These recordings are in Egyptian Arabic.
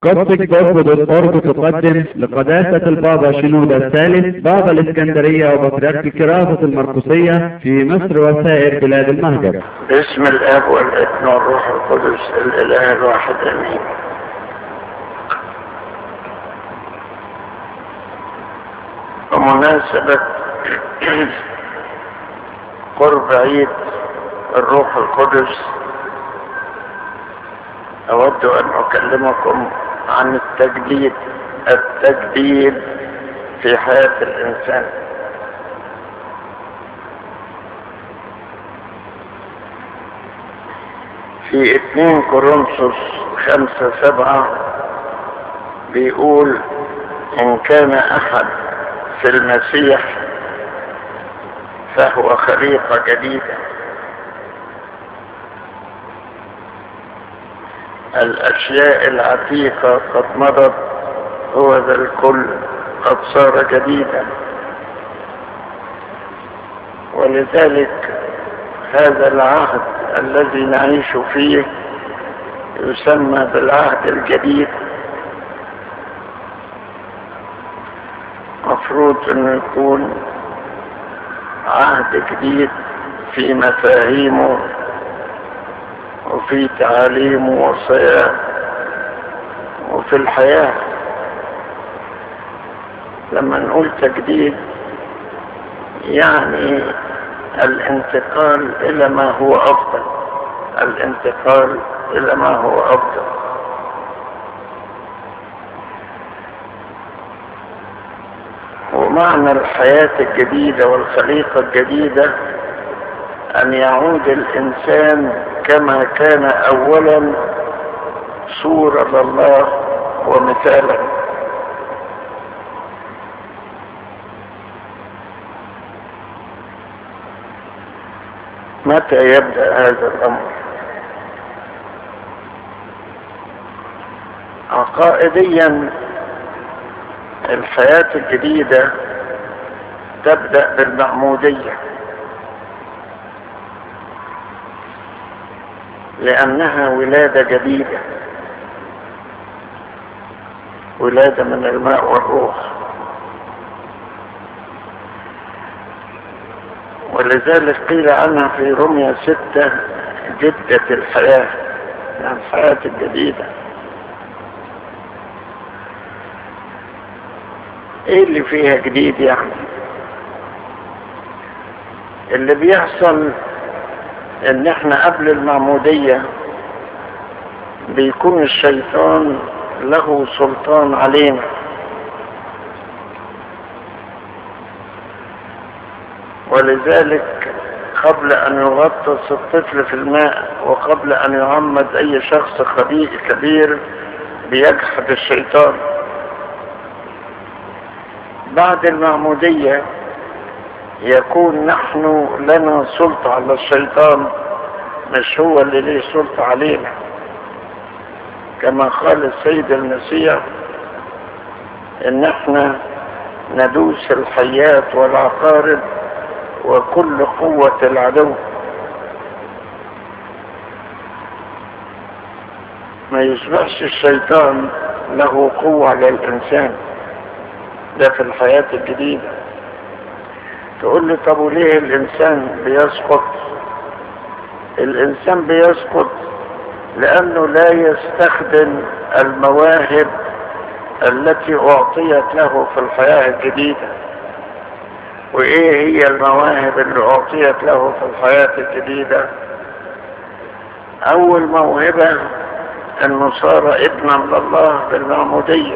قصة جذب الأرض تقدم لقداسة البابا شنودة الثالث بابا الإسكندرية وبطريرك الكرافة المرقسية في مصر وسائر بلاد المهجر باسم الاب والابن والروح القدس الاله الواحد امين بمناسبة قرب عيد الروح القدس اود ان اكلمكم عن التجديد التجديد في حياة الانسان في اتنين كورنثوس خمسة سبعة بيقول ان كان احد في المسيح فهو خليقة جديدة الاشياء العتيقة قد مضت هو ذا الكل قد صار جديدا ولذلك هذا العهد الذي نعيش فيه يسمى بالعهد الجديد مفروض انه يكون عهد جديد في مفاهيمه وفي تعاليمه وصياه وفي الحياة لما نقول تجديد يعني الانتقال الى ما هو افضل الانتقال الى ما هو افضل ومعنى الحياة الجديدة والخليقة الجديدة ان يعود الانسان كما كان اولا صورة لله ومثالا متى يبدأ هذا الامر عقائديا الحياة الجديدة تبدأ بالمعمودية لأنها ولادة جديدة ولادة من الماء والروح ولذلك قيل عنها في رمية ستة جدة الحياة يعني الحياة الجديدة ايه اللي فيها جديد يعني اللي بيحصل ان احنا قبل المعمودية بيكون الشيطان له سلطان علينا ولذلك قبل ان يغطس الطفل في الماء وقبل ان يعمد اي شخص خبيء كبير بيجحد الشيطان بعد المعمودية يكون نحن لنا سلطة على الشيطان مش هو اللي ليه سلطة علينا كما قال السيد المسيح ان احنا ندوس الحيات والعقارب وكل قوة العدو ما يصبحش الشيطان له قوة على الانسان ده في الحياة الجديدة تقول لي طب وليه الانسان بيسقط الانسان بيسقط لانه لا يستخدم المواهب التي اعطيت له في الحياة الجديدة وايه هي المواهب اللي اعطيت له في الحياة الجديدة اول موهبة انه صار ابنا لله بالمعمودية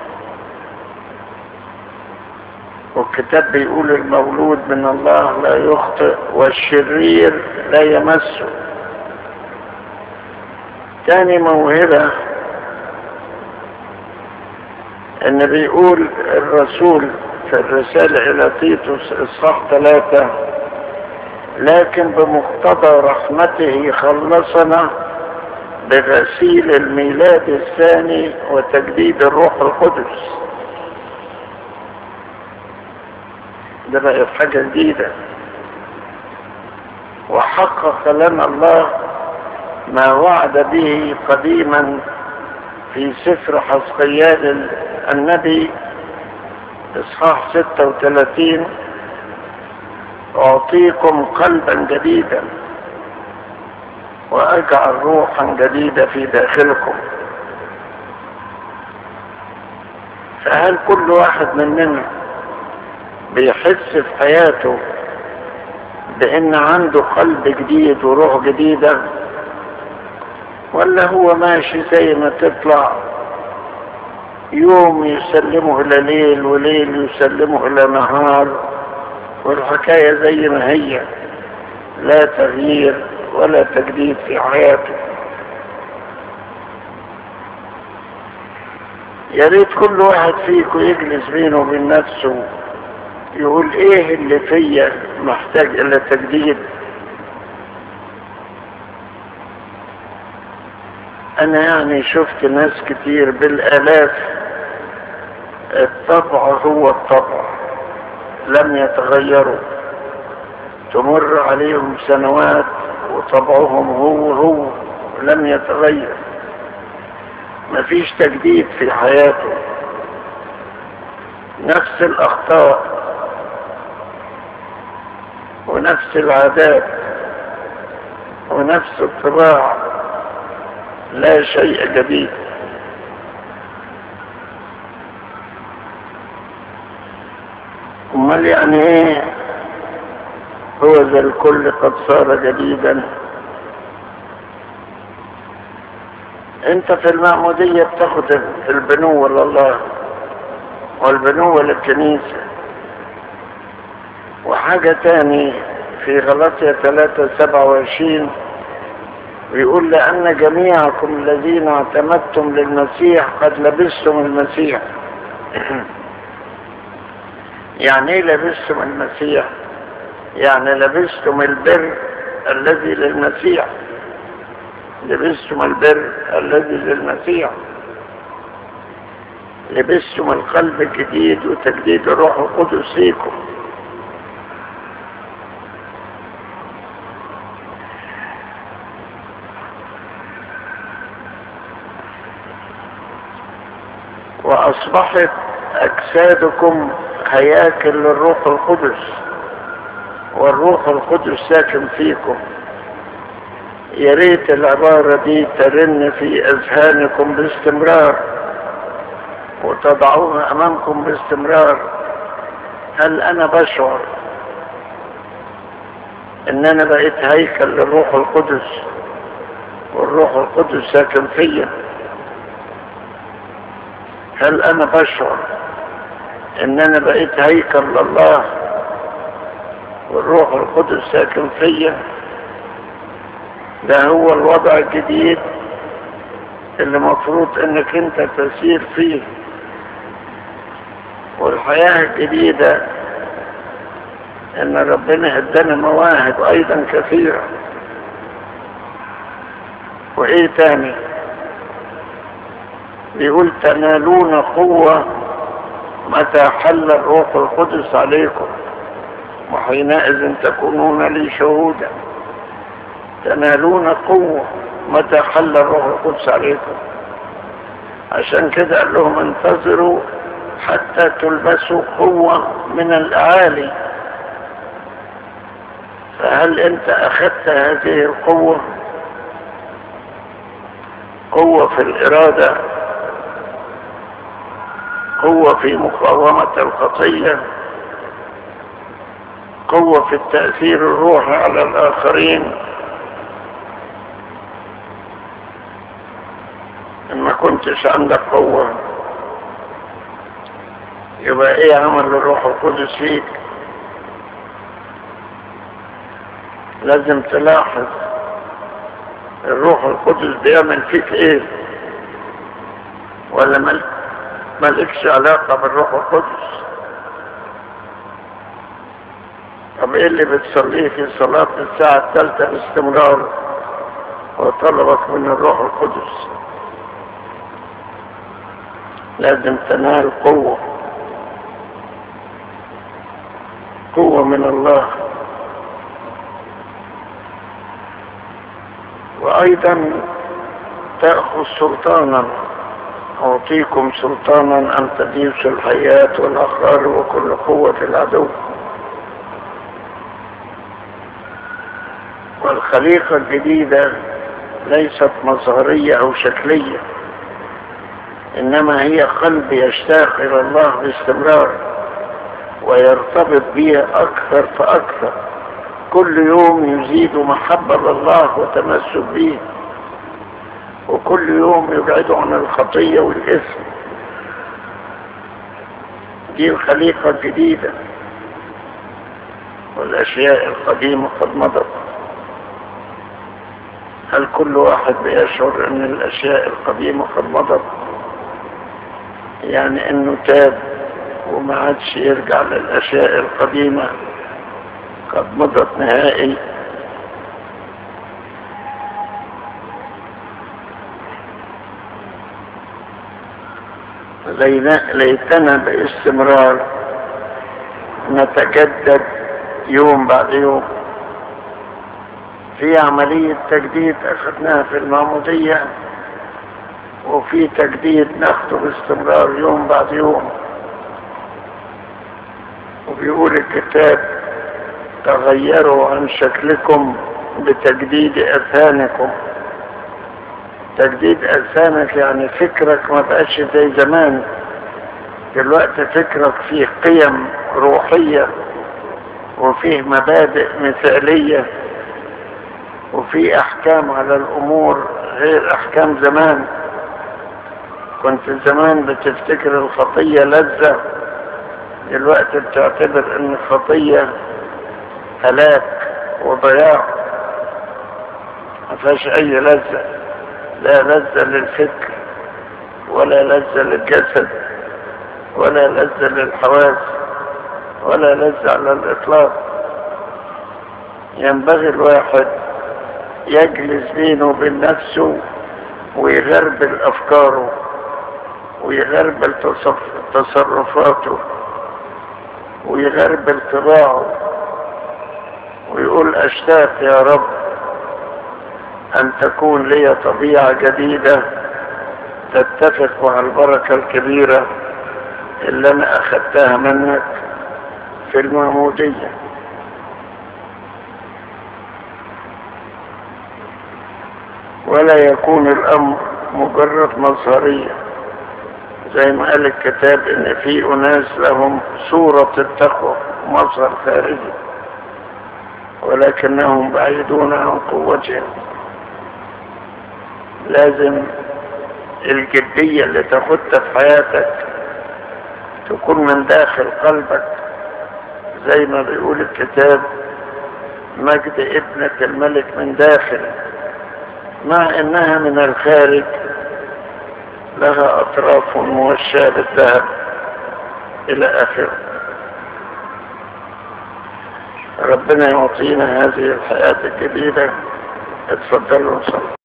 والكتاب بيقول المولود من الله لا يخطئ والشرير لا يمسه تاني موهبة ان بيقول الرسول في الرسالة الى تيتوس اصحاح ثلاثة لكن بمقتضى رحمته خلصنا بغسيل الميلاد الثاني وتجديد الروح القدس ده بقت حاجة جديدة وحقق لنا الله ما وعد به قديما في سفر حسقيال النبي اصحاح 36 اعطيكم قلبا جديدا واجعل روحا جديدة في داخلكم فهل كل واحد مننا بيحس في حياته بان عنده قلب جديد وروح جديدة ولا هو ماشي زي ما تطلع يوم يسلمه الى ليل وليل يسلمه الى نهار والحكاية زي ما هي لا تغيير ولا تجديد في حياته يا ريت كل واحد فيكم يجلس بينه وبين نفسه يقول ايه اللي فيا محتاج الى تجديد انا يعني شفت ناس كتير بالالاف الطبع هو الطبع لم يتغيروا تمر عليهم سنوات وطبعهم هو هو لم يتغير مفيش تجديد في حياته نفس الاخطاء ونفس العادات ونفس الطباع لا شيء جديد امال يعني ايه هو ذا الكل قد صار جديدا انت في المعمودية بتاخد البنوة لله والبنوة للكنيسة وحاجة تاني في غلطية 3 27 بيقول لأن جميعكم الذين اعتمدتم للمسيح قد لبستم المسيح يعني ايه لبستم المسيح يعني لبستم البر الذي للمسيح لبستم البر الذي للمسيح لبستم القلب الجديد وتجديد الروح القدس فيكم وأصبحت أجسادكم هياكل للروح القدس والروح القدس ساكن فيكم يا ريت العبارة دي ترن في أذهانكم باستمرار وتضعوها أمامكم باستمرار هل أنا بشعر إن أنا بقيت هيكل للروح القدس والروح القدس ساكن فيا هل أنا بشعر إن أنا بقيت هيكل لله والروح القدس ساكن فيا ده هو الوضع الجديد اللي مفروض انك انت تسير فيه والحياة الجديدة ان ربنا ادانا مواهب ايضا كثيرة وايه تاني بيقول تنالون قوة متى حل الروح القدس عليكم وحينئذ تكونون لي شهودا تنالون قوة متى حل الروح القدس عليكم عشان كده قال لهم انتظروا حتى تلبسوا قوة من الأعالي فهل انت اخذت هذه القوة قوة في الارادة قوة في مقاومة الخطية قوة في التأثير الروحي على الآخرين إن ما كنتش عندك قوة يبقى إيه عمل الروح القدس فيك لازم تلاحظ الروح القدس بيعمل فيك إيه ولا ملك مالكش علاقة بالروح القدس طب ايه اللي بتصليه في صلاة الساعة الثالثة باستمرار وطلبك من الروح القدس لازم تنال قوة قوة من الله وأيضا تأخذ سلطانا أعطيكم سلطانا أن تديسوا الحياة والأخرار وكل قوة العدو والخليقة الجديدة ليست مظهرية أو شكلية إنما هي قلب يشتاق إلى الله باستمرار ويرتبط به أكثر فأكثر كل يوم يزيد محبة لله وتمسك به وكل يوم يبعده عن الخطية والإثم دي الخليقة الجديدة والأشياء القديمة قد مضت هل كل واحد بيشعر ان الاشياء القديمة قد مضت يعني انه تاب وما عادش يرجع للاشياء القديمة قد مضت نهائي ليتنا باستمرار نتجدد يوم بعد يوم في عملية تجديد أخذناها في المعمودية وفي تجديد ناخده باستمرار يوم بعد يوم وبيقول الكتاب تغيروا عن شكلكم بتجديد أذهانكم تجديد أذهانك يعني فكرك ما بقاش زي زمان دلوقتي فكرك فيه قيم روحية وفيه مبادئ مثالية وفي احكام على الامور غير احكام زمان كنت زمان بتفتكر الخطية لذة دلوقتي بتعتبر ان الخطية هلاك وضياع ما فيهاش اي لذة لا لذة للفكر ولا لذة للجسد ولا لذة للحواس ولا لذة على الاطلاق ينبغي الواحد يجلس بينه وبين نفسه ويغربل أفكاره ويغربل تصرفاته ويغربل طباعه ويقول أشتاق يا رب أن تكون لي طبيعة جديدة تتفق مع البركة الكبيرة اللي أنا أخذتها منك في المعمودية ولا يكون الامر مجرد مظهرية زي ما قال الكتاب ان في اناس لهم صورة التقوى مظهر خارجي ولكنهم بعيدون عن قوتهم لازم الجدية اللي تاخدها في حياتك تكون من داخل قلبك زي ما بيقول الكتاب مجد ابنة الملك من داخل مع انها من الخارج لها اطراف موشاة بالذهب الى اخره ربنا يعطينا هذه الحياة الجديدة اتفضلوا صلوا